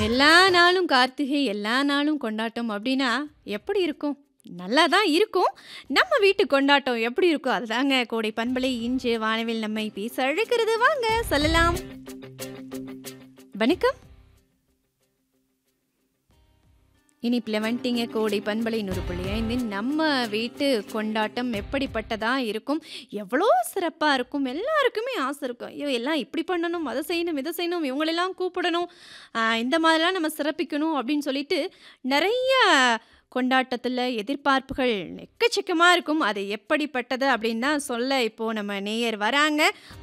எல்லா நாளும் கார்த்திகை, எல்லா நாளும் கொண்டாட்டம் அப்டின்னா, எப்படி இருக்கும்? நல்லா தான் இருக்கும். நம்ம வீட்டு கொண்டாட்டம் எப்படி இருக்கோ, அதுதாங்க கோடை பண்பலை இன்று வானவில் நம்மை பேச அழைக்கிறது. வாங்க சொல்லலாம். வணக்கம். இனிப்புல வந்துட்டீங்க கோடை பண்பலை 100.5 நம்ம வீட்டு கொண்டாட்டம் எப்படிப்பட்டதா இருக்கும்? எவ்வளோ சிறப்பா இருக்கும்? எல்லாருக்குமே ஆசை இருக்கும். ஐயோ! எல்லாம் இப்படி பண்ணணும், அத செய்யணும், இத செய்யணும், இவங்களெல்லாம் கூப்பிடணும், அ இந்த மாதிரிலாம் நம்ம சிறப்பிக்கணும் அப்படின்னு சொல்லிட்டு, நெறைய கொண்டாட்டத்தில எதிர்பார்ப்புகள் எக்கச்சக்கமா இருக்கும். அது எப்படிப்பட்டது அப்படின்னு தான் சொல்ல இப்போ நம்ம நேயர் வராங்க.